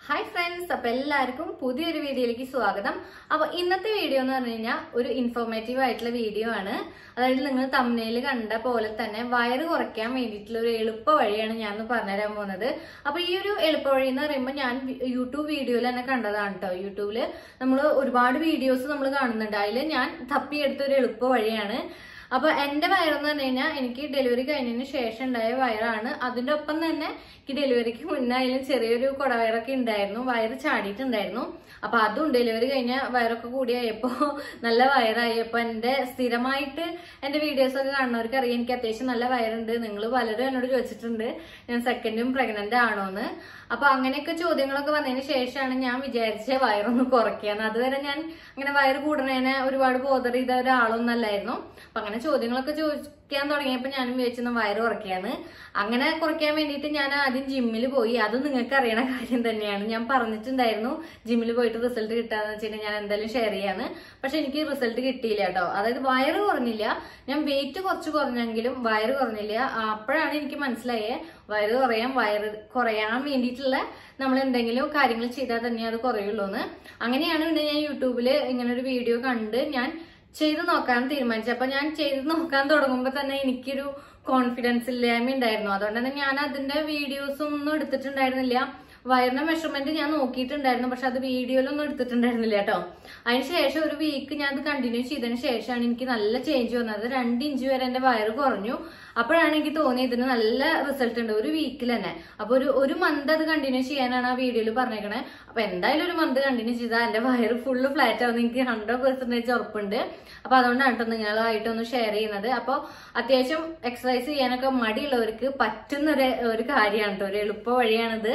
hi friends അപ്പൊ എല്ലാവർക്കും പുതിയൊരു വീഡിയോയിലേക്ക് സ്വാഗതം അപ്പൊ ഇന്നത്തെ വീഡിയോ എന്ന് പറഞ്ഞു കഴിഞ്ഞാൽ ഒരു ഇൻഫോർമേറ്റീവ് ആയിട്ടുള്ള വീഡിയോ ആണ് അതായത് നിങ്ങൾ തമ്മിൽ കണ്ട പോലെ തന്നെ വയറ് കുറയ്ക്കാൻ വേണ്ടിയിട്ടുള്ള ഒരു എളുപ്പ വഴിയാണ് ഞാൻ ഇന്ന് പറഞ്ഞുതരാൻ പോകുന്നത് അപ്പൊ ഈ ഒരു എളുപ്പ വഴി എന്ന് പറയുമ്പോൾ ഞാൻ യൂട്യൂബ് വീഡിയോയിൽ തന്നെ കണ്ടതാണ് കേട്ടോ യൂട്യൂബില് നമ്മൾ ഒരുപാട് വീഡിയോസ് നമ്മൾ കാണുന്നുണ്ട് അതിൽ ഞാൻ തപ്പിയെടുത്ത ഒരു എളുപ്പ വഴിയാണ് അപ്പൊ എന്റെ വയറെന്ന് പറഞ്ഞു കഴിഞ്ഞാൽ എനിക്ക് ഡെലിവറി കഴിഞ്ഞതിന് ശേഷം ഉണ്ടായ വയറാണ് അതിന്റെ ഒപ്പം തന്നെ എനിക്ക് ഡെലിവറിക്ക് മുന്നേ അതിലും ചെറിയൊരു കുടവയറൊക്കെ ഉണ്ടായിരുന്നു വയറ് ചാടിയിട്ടുണ്ടായിരുന്നു അപ്പൊ അതും ഡെലിവറി കഴിഞ്ഞ വയറൊക്കെ കൂടിയായപ്പോ നല്ല വയറായി അപ്പൊ എന്റെ സ്ഥിരമായിട്ട് എന്റെ വീഡിയോസ് ഒക്കെ കാണുന്നവർക്ക് അറിയാം എനിക്ക് അത്യാവശ്യം നല്ല വയറുണ്ട് നിങ്ങൾ പലരും എന്നോട് ചോദിച്ചിട്ടുണ്ട് ഞാൻ സെക്കൻഡും പ്രഗ്നന്റ് ആണോന്ന് അപ്പൊ അങ്ങനെയൊക്കെ ചോദ്യങ്ങളൊക്കെ വന്നതിന് ശേഷമാണ് ഞാൻ വിചാരിച്ച വയറൊന്ന് കുറയ്ക്കാന്ന് അതുവരെ ഞാൻ അങ്ങനെ വയറ് കൂടണേനെ ഒരുപാട് ബോധർ ചെയ്ത ഒരാളൊന്നും അല്ലായിരുന്നു അപ്പൊ അങ്ങനെ ചോദ്യങ്ങളൊക്കെ ചോദിക്കാൻ തുടങ്ങിയപ്പോ ഞാനും വിചാരിച്ചു വയറ് കുറയ്ക്കാന്ന് അങ്ങനെ കുറയ്ക്കാൻ വേണ്ടിയിട്ട് ഞാൻ ആദ്യം ജിമ്മിൽ പോയി അത് നിങ്ങൾക്ക് അറിയണ കാര്യം തന്നെയാണ് ഞാൻ പറഞ്ഞിട്ടുണ്ടായിരുന്നു ജിമ്മിൽ പോയിട്ട് റിസൾട്ട് കിട്ടാന്ന് വെച്ചിട്ടുണ്ടെങ്കിൽ ഞാൻ എന്തായാലും ഷെയർ ചെയ്യാന്ന് പക്ഷെ എനിക്ക് റിസൾട്ട് കിട്ടിയില്ല കേട്ടോ അതായത് വയറ് കുറഞ്ഞില്ല ഞാൻ വെയിറ്റ് കുറച്ച് കുറഞ്ഞെങ്കിലും വയറ് കുറഞ്ഞില്ല അപ്പോഴാണ് എനിക്ക് മനസ്സിലായേ വയറ് കുറയാൻ വയറ് കുറയാൻ വേണ്ടിയിട്ടുള്ള നമ്മൾ എന്തെങ്കിലും കാര്യങ്ങൾ ചെയ്താൽ തന്നെ അത് കുറയുള്ളൂ എന്ന് അങ്ങനെയാണ് പിന്നെ ഞാൻ യൂട്യൂബിൽ ഇങ്ങനെ ഒരു വീഡിയോ കണ്ട് ഞാൻ ചെയ്ത് നോക്കാൻ തീരുമാനിച്ചു അപ്പൊ ഞാൻ ചെയ്ത് നോക്കാൻ തുടങ്ങുമ്പോൾ തന്നെ എനിക്കൊരു കോൺഫിഡൻസ് ഇല്ലായ്മ ഉണ്ടായിരുന്നു അതുകൊണ്ട് തന്നെ ഞാൻ അതിന്റെ വീഡിയോസ് ഒന്നും എടുത്തിട്ടുണ്ടായിരുന്നില്ല വയറിന്റെ മെഷർമെന്റ് ഞാൻ നോക്കിയിട്ടുണ്ടായിരുന്നു പക്ഷെ അത് വീഡിയോയിലൊന്നും എടുത്തിട്ടുണ്ടായിരുന്നില്ല കേട്ടോ അതിന് ശേഷം ഒരു വീക്ക് ഞാൻ അത് കണ്ടിന്യൂ ചെയ്തതിന് ശേഷമാണ് എനിക്ക് നല്ല ചേഞ്ച് വന്നത് രണ്ട് ഇഞ്ച് വരെ എന്റെ വയറ് കുറഞ്ഞു അപ്പോഴാണ് എനിക്ക് തോന്നിയത് ഇതിന് നല്ല റിസൾട്ട് ഉണ്ട് ഒരു വീക്കിൽ തന്നെ അപ്പൊ ഒരു ഒരു മന്ത് അത് കണ്ടിന്യൂ ചെയ്യാനാണ് ആ വീഡിയോയിൽ പറഞ്ഞേക്കണേ അപ്പൊ എന്തായാലും ഒരു മന്ത് കണ്ടിന്യൂ ചെയ്താൽ എന്റെ വയറ് ഫുള്ള് ഫ്ലാറ്റ് ആവുന്ന എനിക്ക് ഹൺഡ്രഡ് പെർസെന്റേജ് ഉറപ്പുണ്ട് അപ്പൊ അതുകൊണ്ടാണ് കേട്ടോ നിങ്ങളായിട്ടൊന്ന് ഷെയർ ചെയ്യുന്നത് അപ്പോൾ അത്യാവശ്യം എക്സസൈസ് ചെയ്യാനൊക്കെ മടിയുള്ളവർക്ക് പറ്റുന്ന ഒരു ഒരു കാര്യമാണ് കേട്ടോ ഒരു എളുപ്പ വഴിയാണിത്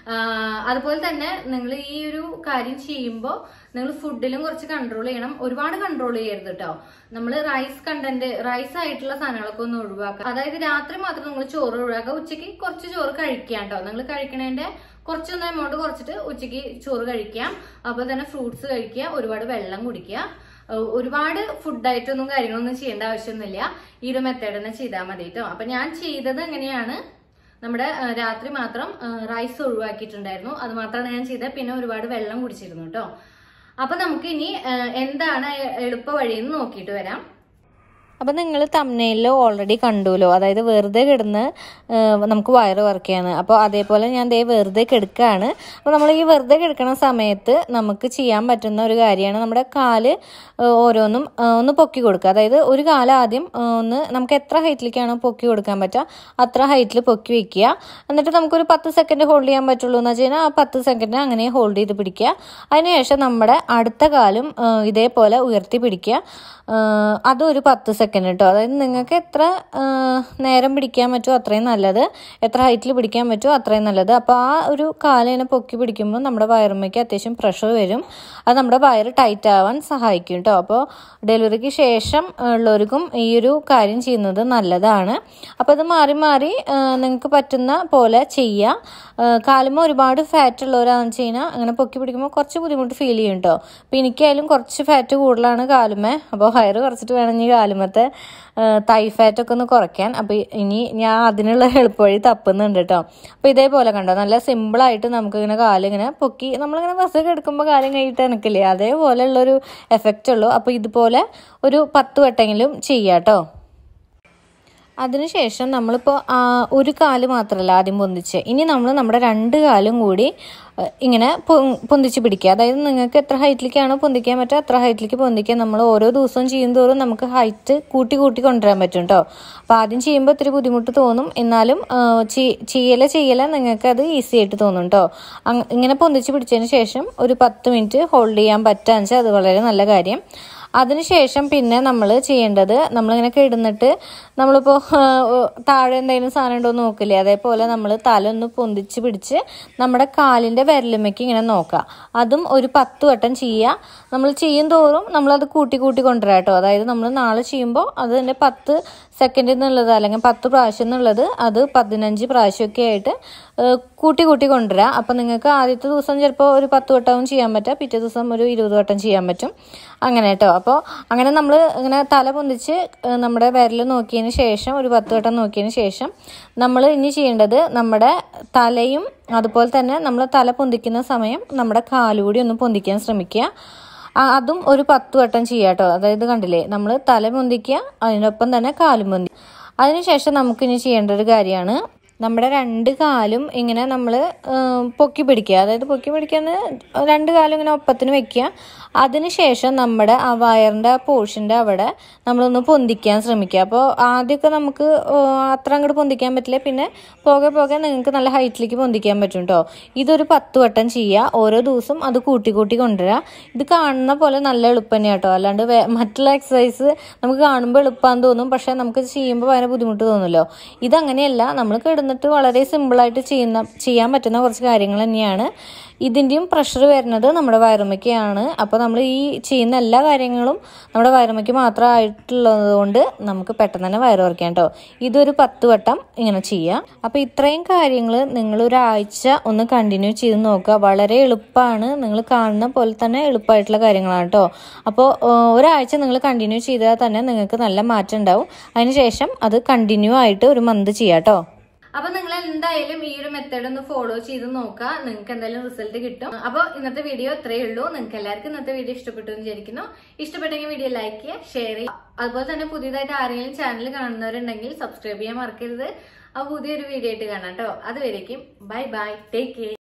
ആഹ് അതുപോലെ തന്നെ നിങ്ങൾ ഈ ഒരു കാര്യം ചെയ്യുമ്പോൾ നിങ്ങൾ ഫുഡിലും കുറച്ച് കൺട്രോൾ ചെയ്യണം ഒരുപാട് കൺട്രോൾ ചെയ്യരുത് കേട്ടോ നമ്മൾ റൈസ് കണ്ടന്റ് റൈസ് ആയിട്ടുള്ള സാധനങ്ങളൊക്കെ ഒന്ന് ഒഴിവാക്കുക അതായത് രാത്രി മാത്രം നിങ്ങൾ ചോറ് ഒഴിവാക്കുക ഉച്ചയ്ക്ക് കുറച്ച് ചോറ് കഴിക്കാം കേട്ടോ നിങ്ങൾ കഴിക്കണതിന്റെ കുറച്ചൊന്ന് എമൗണ്ട് കുറച്ചിട്ട് ഉച്ചയ്ക്ക് ചോറ് കഴിക്കാം അതുപോലെ തന്നെ ഫ്രൂട്ട്സ് കഴിക്കുക ഒരുപാട് വെള്ളം കുടിക്കുക ഏഹ് ഒരുപാട് ഫുഡായിട്ടൊന്നും കാര്യങ്ങളൊന്നും ചെയ്യേണ്ട ആവശ്യമൊന്നുമില്ല ഈ ഒരു മെത്തേഡ് തന്നെ ചെയ്താൽ മതി കേട്ടോ അപ്പൊ ഞാൻ ചെയ്തത് എങ്ങനെയാണ് നമ്മുടെ ഏഹ് രാത്രി മാത്രം ഏഹ് റൈസ് ഒഴിവാക്കിയിട്ടുണ്ടായിരുന്നു അത് മാത്രമാണ് ഞാൻ ചെയ്തത് പിന്നെ ഒരുപാട് വെള്ളം കുടിച്ചിരുന്നു കേട്ടോ അപ്പൊ നമുക്ക് ഇനി ഏഹ് എന്താണ് എളുപ്പ വഴിയെന്ന് നോക്കിയിട്ട് വരാം അപ്പം നിങ്ങൾ തമ്മനയിൽ ഓൾറെഡി കണ്ടുല്ലോ അതായത് വെറുതെ കിടന്ന് ഏഹ്, നമുക്ക് വയറ് കുറയ്ക്കുകയാണ് അപ്പോൾ അതേപോലെ ഞാൻ ദേ വെറുതെ കിടക്കുകയാണ് അപ്പോൾ നമ്മൾ ഈ വെറുതെ കിടക്കുന്ന സമയത്ത് നമുക്ക് ചെയ്യാൻ പറ്റുന്ന ഒരു കാര്യമാണ് നമ്മുടെ കാല് ഏഹ്, ഓരോന്നും ഏഹ്, ഒന്ന് പൊക്കി കൊടുക്കുക അതായത് ഒരു കാല് ആദ്യം ഏഹ്, ഒന്ന് നമുക്ക് എത്ര ഹൈറ്റിലേക്കാണോ പൊക്കി കൊടുക്കാൻ പറ്റുക അത്ര ഹൈറ്റിൽ പൊക്കി വെക്കുക എന്നിട്ട് നമുക്കൊരു പത്ത് സെക്കൻഡ് ഹോൾഡ് ചെയ്യാൻ പറ്റുള്ളൂ എന്ന് വെച്ച് കഴിഞ്ഞാൽ ആ പത്ത് സെക്കൻഡ് അങ്ങനെ ഹോൾഡ് ചെയ്ത് പിടിക്കുക അതിനുശേഷം നമ്മുടെ അടുത്ത കാലും ഏഹ്, ഇതേപോലെ ഉയർത്തി പിടിക്കുക ഏഹ്, അതും ഒരു പത്ത് സെക്കൻഡ് കേട്ടോ അതായത് നിങ്ങൾക്ക് എത്ര ഏഹ്, നേരം പിടിക്കാൻ പറ്റുമോ അത്രയും നല്ലത് എത്ര ഹൈറ്റിൽ പിടിക്കാൻ പറ്റുമോ അത്രയും നല്ലത് അപ്പോൾ ആ ഒരു കാലിനെ പൊക്കി പിടിക്കുമ്പോൾ നമ്മുടെ വയറുമ്മയ്ക്ക് അത്യാവശ്യം പ്രഷർ വരും അത് നമ്മുടെ വയറ് ടൈറ്റ് ആവാൻ സഹായിക്കും കേട്ടോ അപ്പോൾ ഡെലിവറിക്ക് ശേഷം ഉള്ളവർക്കും ഈ ഒരു കാര്യം ചെയ്യുന്നത് നല്ലതാണ് അപ്പോൾ അത് മാറി മാറി നിങ്ങൾക്ക് പറ്റുന്ന പോലെ ചെയ്യുക ഏഹ്, കാലുമ്മ ഒരുപാട് ഫാറ്റ് ഉള്ളവരാണെന്ന് വെച്ച് കഴിഞ്ഞാൽ അങ്ങനെ പൊക്കി പിടിക്കുമ്പോൾ കുറച്ച് ബുദ്ധിമുട്ട് ഫീൽ ചെയ്യും കേട്ടോ അപ്പോൾ എനിക്കായാലും കുറച്ച് ഫാറ്റ് കൂടുതലാണ് കാലുമ്മേ അപ്പോൾ വയറ് കുറച്ചിട്ട് വേണം ഇനി കാലുമ്മത്തെ ഏഹ്, തൈ ഫാറ്റൊക്കെ ഒന്ന് കുറയ്ക്കാൻ അപ്പോൾ ഇനി ഞാൻ അതിനുള്ള എളുപ്പവഴി തപ്പുന്നുണ്ട് കേട്ടോ അപ്പോൾ ഇതേപോലെ കണ്ടോ നല്ല സിമ്പിളായിട്ട് നമുക്കിങ്ങനെ കാലിങ്ങനെ പൊക്കി നമ്മളിങ്ങനെ ബസ്സൊക്കെ എടുക്കുമ്പോൾ കാലും കഴിഞ്ഞിട്ട് എനിക്കില്ലേ അതേപോലെ ഉള്ളൊരു എഫക്റ്റ് ഉള്ളൂ അപ്പോൾ ഇതുപോലെ ഒരു പത്ത് വട്ടെങ്കിലും ചെയ്യാം കേട്ടോ അതിനുശേഷം നമ്മളിപ്പോൾ ഒരു കാല് മാത്രമല്ല ആദ്യം പൊന്തിച്ച് ഇനി നമ്മൾ നമ്മുടെ രണ്ട് കാലും കൂടി ഏഹ്, ഇങ്ങനെ പൊ- പൊന്തിച്ച് പിടിക്കുക അതായത് നിങ്ങൾക്ക് എത്ര ഹൈറ്റിലേക്കാണോ പൊന്തിക്കാൻ പറ്റുക അത്ര ഹൈറ്റിലേക്ക് പൊന്തിക്കാൻ നമ്മൾ ഓരോ ദിവസവും ചെയ്യും തോറും നമുക്ക് ഹൈറ്റ് കൂട്ടി കൂട്ടി കൊണ്ടുവരാൻ പറ്റും കേട്ടോ അപ്പോൾ ആദ്യം ചെയ്യുമ്പോൾ ഇത്തിരി ബുദ്ധിമുട്ട് തോന്നും എന്നാലും ഏഹ്, ചെയ്- ചെയ്യല ചെയ്യല നിങ്ങൾക്ക് അത് ഈസി ആയിട്ട് തോന്നും കേട്ടോ അങ്- ഇങ്ങനെ പൊന്തിച്ച് പിടിച്ചതിന് ശേഷം ഒരു പത്ത് മിനിറ്റ് ഹോൾഡ് ചെയ്യാൻ പറ്റുകയെന്ന് വെച്ചാൽ അത് വളരെ നല്ല കാര്യം അതിനുശേഷം പിന്നെ നമ്മൾ ചെയ്യേണ്ടത് നമ്മളിങ്ങനെ കിടന്നിട്ട് നമ്മളിപ്പോൾ താഴെ എന്തെങ്കിലും സാധനം ഉണ്ടോ എന്ന് നോക്കില്ലേ അതേപോലെ നമ്മൾ തല ഒന്ന് പൊന്തിച്ച് പിടിച്ച് നമ്മുടെ കാലിൻ്റെ വിരലുമയ്ക്ക് ഇങ്ങനെ നോക്കുക അതും ഒരു പത്ത് വട്ടം ചെയ്യുക നമ്മൾ ചെയ്യും തോറും നമ്മളത് കൂട്ടി കൂട്ടി കൊണ്ടുവരാം കേട്ടോ അതായത് നമ്മൾ നാളെ ചെയ്യുമ്പോൾ അത് തന്നെ പത്ത് സെക്കൻഡ് എന്നുള്ളത് അല്ലെങ്കിൽ പത്ത് പ്രാവശ്യം എന്നുള്ളത് അത് പതിനഞ്ച് പ്രാവശ്യമൊക്കെ ആയിട്ട് ഏഹ്, കൂട്ടി കൂട്ടി കൊണ്ടുവരിക അപ്പം നിങ്ങൾക്ക് ആദ്യത്തെ ദിവസം ചിലപ്പോൾ ഒരു പത്ത് വട്ടവും ചെയ്യാൻ പറ്റുക പിറ്റേ ദിവസം ഒരു ഇരുപത് വട്ടം ചെയ്യാൻ പറ്റും അങ്ങനെ കേട്ടോ അപ്പോൾ അങ്ങനെ നമ്മൾ ഇങ്ങനെ തല പൊന്തിച്ച് ഏഹ്, നമ്മുടെ വിരൽ നോക്കിയതിന് ശേഷം ഒരു പത്ത് വട്ടം നോക്കിയതിന് ശേഷം നമ്മൾ ഇനി ചെയ്യേണ്ടത് നമ്മുടെ തലയും അതുപോലെ തന്നെ നമ്മൾ തല പൊന്തിക്കുന്ന സമയം നമ്മുടെ കാലുകൂടി ഒന്ന് പൊന്തിക്കാൻ ശ്രമിക്കുക ആ, അതും ഒരു പത്ത് വട്ടം ചെയ്യുക കേട്ടോ അതായത് കണ്ടില്ലേ നമ്മൾ തല പൊന്തിക്കുക അതിനൊപ്പം തന്നെ കാലും പൊന്തി അതിനുശേഷം നമുക്കിനി ചെയ്യേണ്ട ഒരു കാര്യമാണ് നമ്മുടെ രണ്ട് കാലും ഇങ്ങനെ നമ്മൾ പൊക്കി പിടിക്കുക അതായത് പൊക്കി പിടിക്കാന്ന് രണ്ട് കാലും ഇങ്ങനെ ഒപ്പത്തിന് വെക്കുക അതിനുശേഷം നമ്മുടെ ആ വയറിൻ്റെ ആ പോർഷൻ്റെ അവിടെ നമ്മളൊന്ന് പൊന്തിക്കാൻ ശ്രമിക്കുക അപ്പോൾ ആദ്യമൊക്കെ നമുക്ക് ഓ, അത്ര അങ്ങോട്ട് പൊന്തിക്കാൻ പറ്റില്ല പിന്നെ പോകെ പോകെ നിങ്ങൾക്ക് നല്ല ഹൈറ്റിലേക്ക് പൊന്തിക്കാൻ പറ്റും കേട്ടോ ഇതൊരു പത്ത് വട്ടം ചെയ്യുക ഓരോ ദിവസം അത് കൂട്ടി കൂട്ടി കൊണ്ടുവരിക ഇത് കാണുന്ന പോലെ നല്ല എളുപ്പം തന്നെയാണ് കേട്ടോ അല്ലാണ്ട് വേ- മറ്റുള്ള എക്സസൈസ് നമുക്ക് കാണുമ്പോൾ എളുപ്പമാണെന്ന് തോന്നും പക്ഷേ നമുക്ക് ചെയ്യുമ്പോൾ ഭയങ്കര ബുദ്ധിമുട്ട് തോന്നുമല്ലോ ഇതങ്ങനെയല്ല നമ്മൾ കിടന്നിട്ട് വളരെ സിമ്പിളായിട്ട് ചെയ്യുന്ന ചെയ്യാൻ പറ്റുന്ന കുറച്ച് കാര്യങ്ങൾ തന്നെയാണ് ഇതിൻ്റെയും പ്രഷർ വരുന്നത് നമ്മുടെ വയറുമയ്ക്കാണ് അപ്പോൾ നമ്മൾ ഈ ചെയ്യുന്ന എല്ലാ കാര്യങ്ങളും നമ്മുടെ വയറുമയ്ക്ക് മാത്രമായിട്ടുള്ളത് കൊണ്ട് നമുക്ക് പെട്ടെന്ന് തന്നെ വയറ് കുറയ്ക്കാം കേട്ടോ ഇതൊരു പത്ത് വട്ടം ഇങ്ങനെ ചെയ്യാം അപ്പോൾ ഇത്രയും കാര്യങ്ങൾ നിങ്ങൾ ഒരാഴ്ച ഒന്ന് കണ്ടിന്യൂ ചെയ്ത് നോക്കുക വളരെ എളുപ്പമാണ് നിങ്ങൾ കാണുന്ന പോലെ തന്നെ എളുപ്പമായിട്ടുള്ള കാര്യങ്ങളാണ് കേട്ടോ അപ്പോൾ ഏഹ്, ഒരാഴ്ച നിങ്ങൾ കണ്ടിന്യൂ ചെയ്താൽ തന്നെ നിങ്ങൾക്ക് നല്ല മാറ്റം ഉണ്ടാവും അതിനുശേഷം അത് കണ്ടിന്യൂ ആയിട്ട് ഒരു മന്ത് ചെയ്യാം കേട്ടോ അപ്പൊ നിങ്ങൾ എന്തായാലും ഈ ഒരു മെത്തേഡ് ഒന്ന് ഫോളോ ചെയ്ത് നോക്കുക നിങ്ങൾക്ക് എന്തായാലും റിസൾട്ട് കിട്ടും അപ്പൊ ഇന്നത്തെ വീഡിയോ ഇത്രയേ ഉള്ളൂ നിങ്ങൾക്ക് എല്ലാവർക്കും ഇന്നത്തെ വീഡിയോ ഇഷ്ടപ്പെട്ടു എന്ന് വിചാരിക്കുന്നു ഇഷ്ടപ്പെട്ടെങ്കിൽ വീഡിയോ ലൈക്ക് ചെയ്യുക ഷെയർ ചെയ്യുക അതുപോലെ തന്നെ പുതിയതായിട്ട് ആരെങ്കിലും ചാനൽ കാണുന്നവരുണ്ടെങ്കിൽ സബ്സ്ക്രൈബ് ചെയ്യാൻ മറക്കരുത് അപ്പൊ പുതിയൊരു വീഡിയോ ആയിട്ട് കാണാം കേട്ടോ അതുവരേക്കും ബൈ ബൈ ടേക്ക് കെയർ